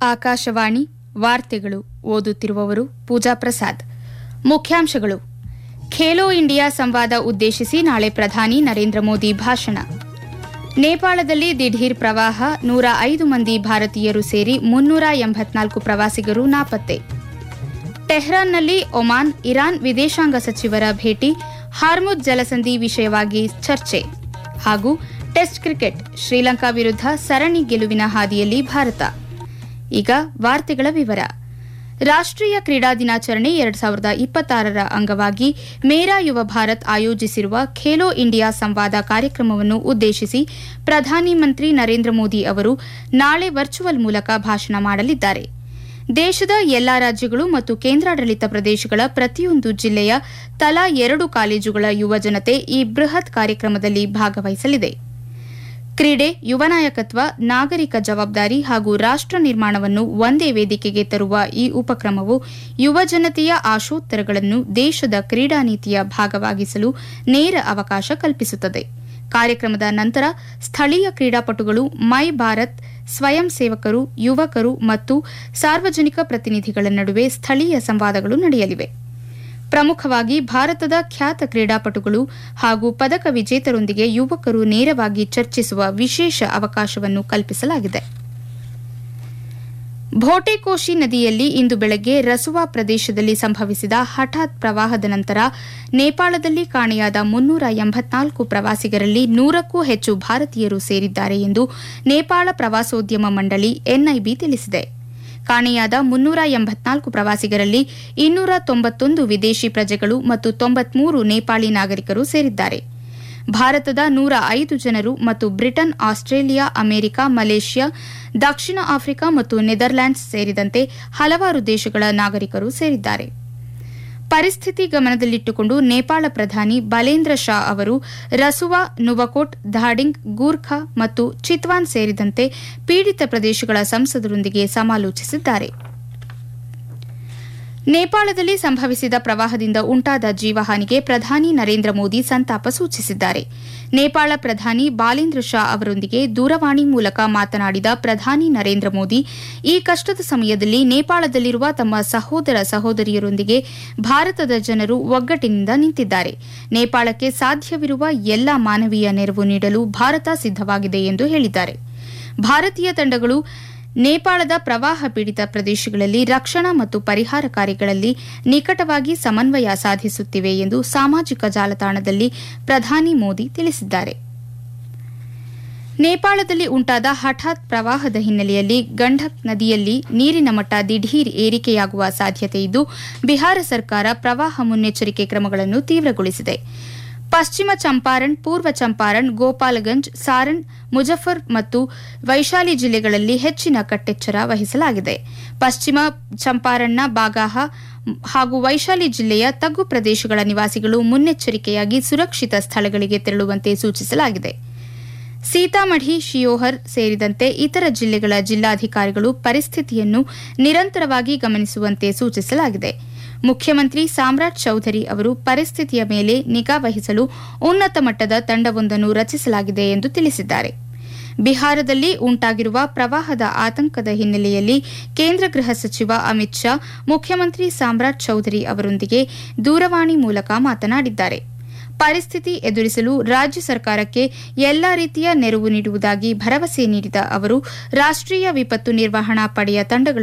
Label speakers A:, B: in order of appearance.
A: ಆಕಾಶವಾಣಿ ವಾರ್ತೆಗಳು ಓದುತ್ತಿರುವವರು ಪೂಜಾ ಪ್ರಸಾದ್ ಮುಖ್ಯಾಂಶಗಳು ಖೇಲೋ ಇಂಡಿಯಾ ಸಂವಾದ ಉದ್ದೇಶಿಸಿ ನಾಳೆ ಪ್ರಧಾನಿ ನರೇಂದ್ರ ಮೋದಿ ಭಾಷಣ ನೇಪಾಳದಲ್ಲಿ ದಿಢೀರ್ ಪ್ರವಾಹ ನೂರ ಐದು ಮಂದಿ ಭಾರತೀಯರು ಸೇರಿ ಮುನ್ನೂರ ಎಂಬತ್ನಾಲ್ಕು ಪ್ರವಾಸಿಗರು ನಾಪತ್ತೆ ಟೆಹ್ರಾನ್ನಲ್ಲಿ ಒಮಾನ್ ಇರಾನ್ ವಿದೇಶಾಂಗ ಸಚಿವರ ಭೇಟಿ ಹಾರ್ಮುಜ್ ಜಲಸಂಧಿ ವಿಷಯವಾಗಿ ಚರ್ಚೆ ಹಾಗೂ ಟೆಸ್ಟ್ ಕ್ರಿಕೆಟ್ ಶ್ರೀಲಂಕಾ ವಿರುದ್ಧ ಸರಣಿ ಗೆಲುವಿನ ಹಾದಿಯಲ್ಲಿ ಭಾರತ ಈಗ ವಾರ್ತೆಗಳ ವಿವರ ರಾಷ್ಟ್ರೀಯ ಕ್ರೀಡಾ ದಿನಾಚರಣೆ ಎರಡ್ ಸಾವಿರದ ಇಪ್ಪತ್ತಾರರ ಅಂಗವಾಗಿ ಮೇರಾ ಯುವ ಭಾರತ್ ಆಯೋಜಿಸಿರುವ ಖೇಲೋ ಇಂಡಿಯಾ ಸಂವಾದ ಕಾರ್ಯಕ್ರಮವನ್ನು ಉದ್ದೇಶಿಸಿ ಪ್ರಧಾನಿ ಮಂತ್ರಿ ನರೇಂದ್ರ ಮೋದಿ ಅವರು ನಾಳೆ ವರ್ಚುವಲ್ ಮೂಲಕ ಭಾಷಣ ಮಾಡಲಿದ್ದಾರೆ ದೇಶದ ಎಲ್ಲಾ ರಾಜ್ಯಗಳು ಮತ್ತು ಕೇಂದ್ರಾಡಳಿತ ಪ್ರದೇಶಗಳ ಪ್ರತಿಯೊಂದು ಜಿಲ್ಲೆಯ ತಲಾ ಎರಡು ಕಾಲೇಜುಗಳ ಯುವ ಜನತೆ ಈ ಬೃಹತ್ ಕಾರ್ಯಕ್ರಮದಲ್ಲಿ ಭಾಗವಹಿಸಲಿದೆ ಕ್ರೀಡೆ ಯುವ ನಾಯಕತ್ವ ನಾಗರಿಕ ಜವಾಬ್ದಾರಿ ಹಾಗೂ ರಾಷ್ಟ ನಿರ್ಮಾಣವನ್ನು ಒಂದೇ ವೇದಿಕೆಗೆ ತರುವ ಈ ಉಪಕ್ರಮವು ಯುವ ಜನತೆಯ ಆಶೋತ್ತರಗಳನ್ನು ದೇಶದ ಕ್ರೀಡಾ ನೀತಿಯ ಭಾಗವಾಗಿಸಲು ನೇರ ಅವಕಾಶ ಕಲ್ಪಿಸುತ್ತದೆ ಕಾರ್ಯಕ್ರಮದ ನಂತರ ಸ್ಥಳೀಯ ಕ್ರೀಡಾಪಟುಗಳು ಮೈ ಭಾರತ್ ಸ್ವಯಂ ಸೇವಕರು ಯುವಕರು ಮತ್ತು ಸಾರ್ವಜನಿಕ ಪ್ರತಿನಿಧಿಗಳ ನಡುವೆ ಸ್ಥಳೀಯ ಸಂವಾದಗಳು ನಡೆಯಲಿವೆ ಪ್ರಮುಖವಾಗಿ ಭಾರತದ ಖ್ಯಾತ ಕ್ರೀಡಾಪಟುಗಳು ಹಾಗೂ ಪದಕ ವಿಜೇತರೊಂದಿಗೆ ಯುವಕರು ನೇರವಾಗಿ ಚರ್ಚಿಸುವ ವಿಶೇಷ ಅವಕಾಶವನ್ನು ಕಲ್ಪಿಸಲಾಗಿದೆ ಭೋಟೆಕೋಶಿ ನದಿಯಲ್ಲಿ ಇಂದು ಬೆಳಗ್ಗೆ ರಸುವಾ ಪ್ರದೇಶದಲ್ಲಿ ಸಂಭವಿಸಿದ ಹಠಾತ್ ಪ್ರವಾಹದ ನಂತರ ನೇಪಾಳದಲ್ಲಿ ಕಾಣೆಯಾದ ಮುನ್ನೂರ ಎಂಬತ್ನಾಲ್ಕು ಪ್ರವಾಸಿಗರಲ್ಲಿ ನೂರಕ್ಕೂ ಹೆಚ್ಚು ಭಾರತೀಯರು ಸೇರಿದ್ದಾರೆ ಎಂದು ನೇಪಾಳ ಪ್ರವಾಸೋದ್ಯಮ ಮಂಡಳಿ ಎನ್ಐಬಿ ತಿಳಿಸಿದೆ ಕಾಣೆಯಾದ ಮುನ್ನೂರ ಎಂಬತ್ನಾಲ್ಕು ಪ್ರವಾಸಿಗರಲ್ಲಿ ಇನ್ನೂರ ತೊಂಬತ್ತೊಂದು ವಿದೇಶಿ ಪ್ರಜೆಗಳು ಮತ್ತು ತೊಂಬತ್ಮೂರು ನೇಪಾಳಿ ನಾಗರಿಕರು ಸೇರಿದ್ದಾರೆ ಭಾರತದ ನೂರ ಐದು ಜನರು ಮತ್ತು ಬ್ರಿಟನ್ ಆಸ್ಟ್ರೇಲಿಯಾ ಅಮೆರಿಕ ಮಲೇಷ್ಯಾ ದಕ್ಷಿಣ ಆಫ್ರಿಕಾ ಮತ್ತು ನೆದರ್ಲ್ಯಾಂಡ್ಸ್ ಸೇರಿದಂತೆ ಹಲವಾರು ದೇಶಗಳ ನಾಗರಿಕರು ಸೇರಿದ್ದಾರೆ ಪರಿಸ್ಥಿತಿ ಗಮನದಲ್ಲಿಟ್ಟುಕೊಂಡು ನೇಪಾಳ ಪ್ರಧಾನಿ ಬಲೇಂದ್ರ ಶಾ ಅವರು ರಸುವಾ ನುವಕೋಟ್ ಧಾಡಿಂಗ್ ಗೂರ್ಖಾ ಮತ್ತು ಚಿತ್ವಾನ್ ಸೇರಿದಂತೆ ಪೀಡಿತ ಪ್ರದೇಶಗಳ ಸಂಸದರೊಂದಿಗೆ ಸಮಾಲೋಚಿಸಿದ್ದಾರೆ ನೇಪಾಳದಲ್ಲಿ ಸಂಭವಿಸಿದ ಪ್ರವಾಹದಿಂದ ಉಂಟಾದ ಜೀವಹಾನಿಗೆ ಪ್ರಧಾನಿ ನರೇಂದ್ರ ಮೋದಿ ಸಂತಾಪ ಸೂಚಿಸಿದ್ದಾರೆ ನೇಪಾಳ ಪ್ರಧಾನಿ ಬಾಲೇಂದ್ರ ಶಾ ಅವರೊಂದಿಗೆ ದೂರವಾಣಿ ಮೂಲಕ ಮಾತನಾಡಿದ ಪ್ರಧಾನಿ ನರೇಂದ್ರ ಮೋದಿ ಈ ಕಷ್ಟದ ಸಮಯದಲ್ಲಿ ನೇಪಾಳದಲ್ಲಿರುವ ತಮ್ಮ ಸಹೋದರ ಸಹೋದರಿಯರೊಂದಿಗೆ ಭಾರತದ ಜನರು ಒಗ್ಗಟ್ಟಿನಿಂದ ನಿಂತಿದ್ದಾರೆ ನೇಪಾಳಕ್ಕೆ ಸಾಧ್ಯವಿರುವ ಎಲ್ಲಾ ಮಾನವೀಯ ನೆರವು ನೀಡಲು ಭಾರತ ಸಿದ್ದವಾಗಿದೆ ಎಂದು ಹೇಳಿದ್ದಾರೆ ಭಾರತೀಯ ತಂಡಗಳು ನೇಪಾಳದ ಪ್ರವಾಹ ಪೀಡಿತ ಪ್ರದೇಶಗಳಲ್ಲಿ ರಕ್ಷಣಾ ಮತ್ತು ಪರಿಹಾರ ಕಾರ್ಯಗಳಲ್ಲಿ ನಿಕಟವಾಗಿ ಸಮನ್ವಯ ಸಾಧಿಸುತ್ತಿವೆ ಎಂದು ಸಾಮಾಜಿಕ ಜಾಲತಾಣದಲ್ಲಿ ಪ್ರಧಾನಿ ಮೋದಿ ತಿಳಿಸಿದ್ದಾರೆ ನೇಪಾಳದಲ್ಲಿ ಉಂಟಾದ ಹಠಾತ್ ಪ್ರವಾಹದ ಹಿನ್ನೆಲೆಯಲ್ಲಿ ಗಂಡಕ್ ನದಿಯಲ್ಲಿ ನೀರಿನ ಮಟ್ಟ ದಿಢೀರ್ ಏರಿಕೆಯಾಗುವ ಸಾಧ್ಯತೆಯಿದ್ದು ಬಿಹಾರ ಸರ್ಕಾರ ಪ್ರವಾಹ ಮುನ್ನೆಚ್ಚರಿಕೆ ಕ್ರಮಗಳನ್ನು ತೀವ್ರಗೊಳಿಸಿದೆ ಪಶ್ಚಿಮ ಚಂಪಾರಣ್ ಪೂರ್ವ ಚಂಪಾರಣ್ ಗೋಪಾಲಗಂಜ್ ಸಾರಣ್ ಮುಜಫರ್ ಮತ್ತು ವೈಶಾಲಿ ಜಿಲ್ಲೆಗಳಲ್ಲಿ ಹೆಚ್ಚಿನ ಕಟ್ಟೆಚ್ಚರ ವಹಿಸಲಾಗಿದೆ ಪಶ್ಚಿಮ ಚಂಪಾರಣ್ನ ಬಾಗಾಹ ಹಾಗೂ ವೈಶಾಲಿ ಜಿಲ್ಲೆಯ ತಗ್ಗು ಪ್ರದೇಶಗಳ ನಿವಾಸಿಗಳು ಮುನ್ನೆಚ್ಚರಿಕೆಯಾಗಿ ಸುರಕ್ಷಿತ ಸ್ಥಳಗಳಿಗೆ ತೆರಳುವಂತೆ ಸೂಚಿಸಲಾಗಿದೆ ಸೀತಾಮಢಿ ಶಿಯೋಹರ್ ಸೇರಿದಂತೆ ಇತರ ಜಿಲ್ಲೆಗಳ ಜಿಲ್ಲಾಧಿಕಾರಿಗಳು ಪರಿಸ್ಥಿತಿಯನ್ನು ನಿರಂತರವಾಗಿ ಗಮನಿಸುವಂತೆ ಸೂಚಿಸಲಾಗಿದೆ ಮುಖ್ಯಮಂತ್ರಿ ಸಾಮ್ರಾಟ್ ಚೌಧರಿ ಅವರು ಪರಿಸ್ಥಿತಿಯ ಮೇಲೆ ನಿಗಾ ವಹಿಸಲು ಉನ್ನತ ಮಟ್ಟದ ತಂಡವೊಂದನ್ನು ರಚಿಸಲಾಗಿದೆ ಎಂದು ತಿಳಿಸಿದ್ದಾರೆ ಬಿಹಾರದಲ್ಲಿ ಉಂಟಾಗಿರುವ ಪ್ರವಾಹದ ಆತಂಕದ ಹಿನ್ನೆಲೆಯಲ್ಲಿ ಕೇಂದ್ರ ಗೃಹ ಸಚಿವ ಅಮಿತ್ ಶಾ ಮುಖ್ಯಮಂತ್ರಿ ಸಾಮ್ರಾಟ್ ಚೌಧರಿ ಅವರೊಂದಿಗೆ ದೂರವಾಣಿ ಮೂಲಕ ಮಾತನಾಡಿದ್ದಾರೆ ಪರಿಸ್ಥಿತಿ ಎದುರಿಸಲು ರಾಜ್ಯ ಸರ್ಕಾರಕ್ಕೆ ಎಲ್ಲಾ ರೀತಿಯ ನೆರವು ನೀಡುವುದಾಗಿ ಭರವಸೆ ನೀಡಿದ ಅವರು ರಾಷ್ಟ್ರೀಯ ವಿಪತ್ತು ನಿರ್ವಹಣಾ ಪಡೆಯ ತಂಡಗಳ